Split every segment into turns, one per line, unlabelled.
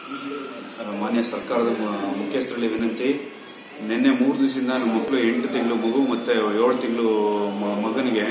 ಮಾನ್ಯ ಸರ್ಕಾರದ ಮ- ಮುಖ್ಯಸ್ಥರಲ್ಲಿ ವಿನಂತಿ ನಿನ್ನೆ ಮೂರು ದಿವಸದಿಂದ ನಮ್ಮ ಮಕ್ಕಳು ಎಂಟು ತಿಂಗಳು ಮಗು ಮತ್ತೆ ಏಳು ತಿಂಗಳು ಮಗನಿಗೆ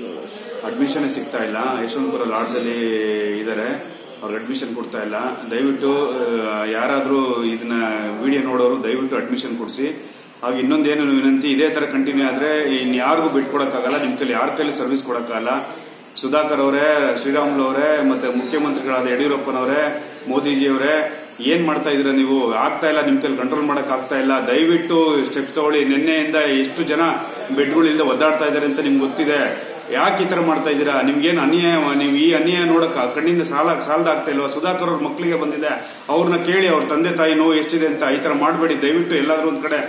ಅಡ್ಮಿಷನ್ ಸಿಗ್ತಾ ಇಲ್ಲ ಯಶವಂತಪುರ ಲಾಡ್ಜಲ್ಲಿ ಇದ್ದಾರೆ ಅವ್ರಿಗೆ ಅಡ್ಮಿಷನ್ ಕೊಡ್ತಾ ಇಲ್ಲ ದಯವಿಟ್ಟು ಆ, ಯಾರಾದ್ರೂ ಇದನ್ನ ವಿಡಿಯೋ ನೋಡೋರು ದಯವಿಟ್ಟು ಅಡ್ಮಿಷನ್ ಕೊಡಿಸಿ ಹಾಗೆ ಇನ್ನೊಂದೇನು ವಿನಂತಿ ಇದೇ ತರ ಕಂಟಿನ್ಯೂ ಆದ್ರೆ ಇನ್ ಯಾರಿಗೂ ಬಿಟ್ಕೊಡಕ್ಕಾಗಲ್ಲ ನಿಮ್ ಕೈಲಿ ಯಾರ ಕೈಲಿ ಸರ್ವಿಸ್ ಕೊಡಕ್ಕಾಗಲ್ಲ ಸುಧಾಕರ್ ಅವರೇ ಶ್ರೀರಾಮುಲು ಅವರೇ ಮತ್ತೆ ಮುಖ್ಯಮಂತ್ರಿಗಳಾದ ಯಡಿಯೂರಪ್ಪನವರೇ ಮೋದಿಜಿ ಅವರೇ ಏನ್ ಮಾಡ್ತಾ ಇದೀರ ನೀವು ಆಗ್ತಾ ಇಲ್ಲ ನಿಮ್ ಕೈಲಿ ಕಂಟ್ರೋಲ್ ಮಾಡಕ್ ಆಗ್ತಾ ಇಲ್ಲ ದಯವಿಟ್ಟು ಸ್ಟೆಪ್ಸ್ ತಗೊಳ್ಳಿ ನಿನ್ನೆಯಿಂದ ಎಷ್ಟು ಜನ ಬೆಡ್ಗಳಿಲ್ಲದೆ ಒದ್ದಾಡ್ತಾ ಇದಾರೆ ಅಂತ ನಿಮ್ಗೆ ಗೊತ್ತಿದೆ ಯಾಕೆ ಈ ತರ ಮಾಡ್ತಾ ಇದ್ದೀರಾ ನಿಮ್ಗೇನು ಅನ್ಯಾಯ ನೀವು ಈ ಅನ್ಯಾಯ ನೋಡಕ್ ಕಣ್ಣಿಂದ ಸಾಲ ಸಾಲದಾಗ್ತಾ ಇಲ್ವಾ ಸುಧಾಕರ್ ಅವ್ರ ಮಕ್ಕಳಿಗೆ ಬಂದಿದೆ ಅವ್ರನ್ನ ಕೇಳಿ ಅವ್ರ ತಂದೆ ತಾಯಿ ನೋವು ಎಷ್ಟಿದೆ ಅಂತ ಈ ತರ ಮಾಡಬೇಡಿ ದಯವಿಟ್ಟು ಎಲ್ಲಾದ್ರೂ ಒಂದ್ ಕಡೆ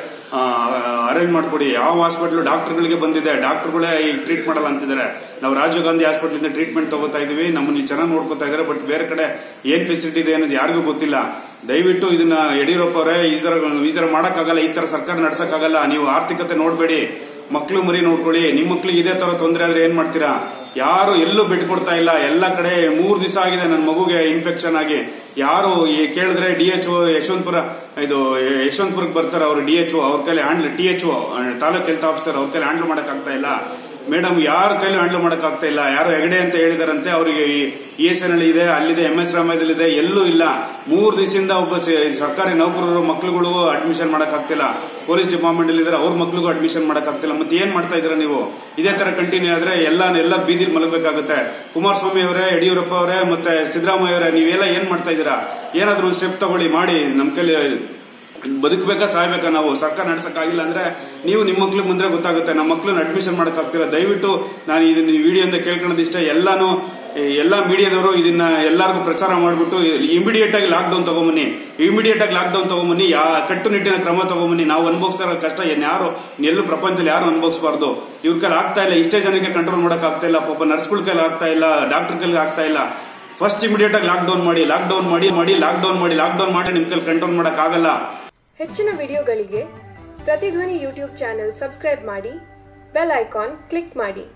ಅರೇಂಜ್ ಮಾಡ್ಕೊಡಿ ಯಾವ ಹಾಸ್ಪಿಟಲ್ ಡಾಕ್ಟರ್ಗಳಿಗೆ ಬಂದಿದೆ ಡಾಕ್ಟರ್ಗಳೇ ಈ ಟ್ರೀಟ್ ಮಾಡಲ್ಲ ಅಂತಿದ್ದಾರೆ ನಾವು ರಾಜೀವ್ ಗಾಂಧಿ ಹಾಸ್ಪಿಟಲ್ ಇಂದ ಟ್ರೀಟ್ಮೆಂಟ್ ತಗೋತಾ ಇದೀವಿ ನಮ್ಮನ್ನ ಇಲ್ಲಿ ಚೆನ್ನಾಗಿ ನೋಡ್ಕೋತಾ ಇದಾರೆ ಬಟ್ ಬೇರೆ ಕಡೆ ಏನ್ ಫೆಸಿಲಿಟಿ ಇದೆ ಅನ್ನೋದು ಯಾರಿಗೂ ಗೊತ್ತಿಲ್ಲ ದಯವಿಟ್ಟು ಇದನ್ನ ಯಡಿಯೂರಪ್ಪ ಅವರೇ ಈ ತರ ಈ ತರ ಮಾಡಕ್ಕಾಗಲ್ಲ ಈ ತರ ಸರ್ಕಾರ ನಡ್ಸಕ್ಕಾಗಲ್ಲ ನೀವು ಆರ್ಥಿಕತೆ ನೋಡ್ಬೇಡಿ ಮಕ್ಳು ಮರಿ ನೋಡ್ಕೊಳ್ಳಿ ನಿಮ್ ಮಕ್ಳಿಗೆ ಇದೇ ತರ ತೊಂದರೆ ಆದ್ರೆ ಏನ್ ಮಾಡ್ತೀರಾ ಯಾರು ಎಲ್ಲೂ ಬಿಟ್ಕೊಡ್ತಾ ಇಲ್ಲ ಎಲ್ಲ ಕಡೆ ಮೂರ್ ದಿವಸ ಆಗಿದೆ ನನ್ನ ಮಗುಗೆ ಇನ್ಫೆಕ್ಷನ್ ಆಗಿ ಯಾರು ಈ ಕೇಳಿದ್ರೆ ಡಿ ಎಚ್ ಯಶವಂತಪುರ ಇದು ಯಶವಂತಪುರಕ್ಕೆ ಬರ್ತಾರೆ ಅವರು ಡಿ ಎಚ್ ಅವ್ರ ಕೈಲಿ handle T H taluk health officer ಅವ್ರ ಕೈಲಿ ಹ್ಯಾಂಡಲ್ ಮಾಡಕ್ ಆಗ್ತಾ ಇಲ್ಲ ಮೇಡಮ್ ಯಾರ ಕೈಲೂ ಹ್ಯಾಂಡಲ್ ಮಾಡಕ್ ಆಗ್ತಾ ಇಲ್ಲ ಯಾರು ಹೆಗಡೆ ಅಂತ ಹೇಳಿದಾರಂತೆ ಅವರಿಗೆ ಇ ಎಸ್ ಎನ್ ಇದೆ ಅಲ್ಲಿದೆ ಎಂ ಎಸ್ ರಾಮಯ್ಯದಲ್ಲಿದೆ ಎಲ್ಲೂ ಇಲ್ಲ ಮೂರ್ ದಿವಸದಿಂದ ಒಬ್ಬ ಸ- ಸರ್ಕಾರಿ ನೌಕರರು ಮಕ್ಳುಗಳಿಗೂ ಅಡ್ಮಿಷನ್ ಮಾಡಕ್ ಆಗ್ತಿಲ್ಲ ಪೊಲೀಸ್ ಡಿಪಾರ್ಟ್ಮೆಂಟ್ ಅಲ್ಲಿ ಇದ್ದಾರೆ ಅವ್ರ ಮಕ್ಳಿಗೂ ಅಡ್ಮಿಷನ್ ಮಾಡಕ್ ಆಗ್ತಿಲ್ಲ ಮತ್ತೆ ಏನ್ ಮಾಡ್ತಾ ಇದ್ದೀರಾ ನೀವು ಇದೇ ತರ ಕಂಟಿನ್ಯೂ ಆದ್ರೆ ಎಲ್ಲ ಎಲ್ಲ ಬೀದಿಲ್ ಮಲಗಬೇಕಾಗುತ್ತೆ ಕುಮಾರಸ್ವಾಮಿ ಅವರೇ ಯಡಿಯೂರಪ್ಪ ಅವರೇ ಮತ್ತೆ ಸಿದ್ದರಾಮಯ್ಯ ಅವರೇ ನೀವೆಲ್ಲ ಏನ್ ಮಾಡ್ತಾ ಇದ್ದೀರಾ ಏನಾದ್ರೂ ಒಂದು ಸ್ಟೆಪ್ ತಗೊಳ್ಳಿ ಮಾಡಿ ನಮ್ ಕೈಲಿ ಬದುಕಬೇಕಾ ಸಾಯ್ಬೇಕಾ ನಾವು ಸರ್ಕಾರ ನಡ್ಸಕ್ಕಾಗಿಲ್ಲ ಅಂದ್ರೆ ನೀವು ನಿಮ್ಮ ಮಕ್ಳಿಗೆ ಮುಂದೆ ಗೊತ್ತಾಗುತ್ತೆ ನಮ್ಮ ಮಕ್ಳನ್ನ ಅಡ್ಮಿಷನ್ ಮಾಡಕ್ ಆಗ್ತಿಲ್ಲ ದಯವಿಟ್ಟು ನಾನು ಇದನ್ನ ವಿಡಿಯೋದಿಂದ ಕೇಳ್ಕೊಳ್ಳೋದಿಷ್ಟ ಎಲ್ಲಾನು ಈ ಎಲ್ಲಾ ಮೀಡಿಯಾದವರು ಇದನ್ನ ಎಲ್ಲರಿಗೂ ಪ್ರಚಾರ ಮಾಡಿಬಿಟ್ಟು ಇಮಿಡಿಯೇಟ್ ಆಗಿ ಲಾಕ್ ಡೌನ್ ತಗೊಂಬನ್ನಿ ಇಮಿಡಿಯೇಟ್ ಆಗಿ ಲಾಕ್ ಡೌನ್ ತಗೊಂಬನ್ನಿ ಯಾ ಕಟ್ಟುನಿಟ್ಟಿನ ಕ್ರಮ ತಗೊಂಬನ್ನಿ ನಾವು ಅನುಭವಿಸ್ತಾ ಇರೋ ಕಷ್ಟ ಯಾರು ಎಲ್ಲೂ ಪ್ರಪಂಚದಲ್ಲಿ ಯಾರು ಅನುಭವಿಸಬಾರ್ದು ಇವ್ರ ಕೈಲಿ ಆಗ್ತಾ ಇಲ್ಲ ಇಷ್ಟೇ ಜನಕ್ಕೆ ಕಂಟ್ರೋಲ್ ಮಾಡಕ್ ಆಗ್ತಾ ಇಲ್ಲ ಪಾಪ ನರ್ಸ್ಗಳ ಕೈಲಿ ಆಗ್ತಾ ಇಲ್ಲ ಡಾಕ್ಟರ್ ಕೈಲಿ ಆಗ್ತಾ ಇಲ್ಲ ಫಸ್ಟ್ ಇಮಿಡಿಯೇಟ್ ಆಗಿ ಲಾಕ್ ಡೌನ್ ಮಾಡಿ ಲಾಕ್ ಡೌನ್ ಮಾಡಿ ಮಾಡಿ ಲಾಕ್ ಡೌನ್ ಮಾಡಿ ಲಾಕ್ ಡೌನ್ ಮಾಡಿ ನಿಮ್ ಕೈಲಿ ಕಂಟ್ರೋಲ್ ಮಾಡಕ್ ಆಗಲ್ಲ
ಹೆಚ್ಚಿನ ವಿಡಿಯೋಗಳಿಗೆ ಪ್ರತಿಧ್ವನಿ ಯೂಟ್ಯೂಬ್ ಚಾನೆಲ್ ಸಬ್ಸ್ಕ್ರೈಬ್ ಮಾಡಿ ಬೆಲ್ ಐಕಾನ್ ಕ್ಲಿಕ್ ಮಾಡಿ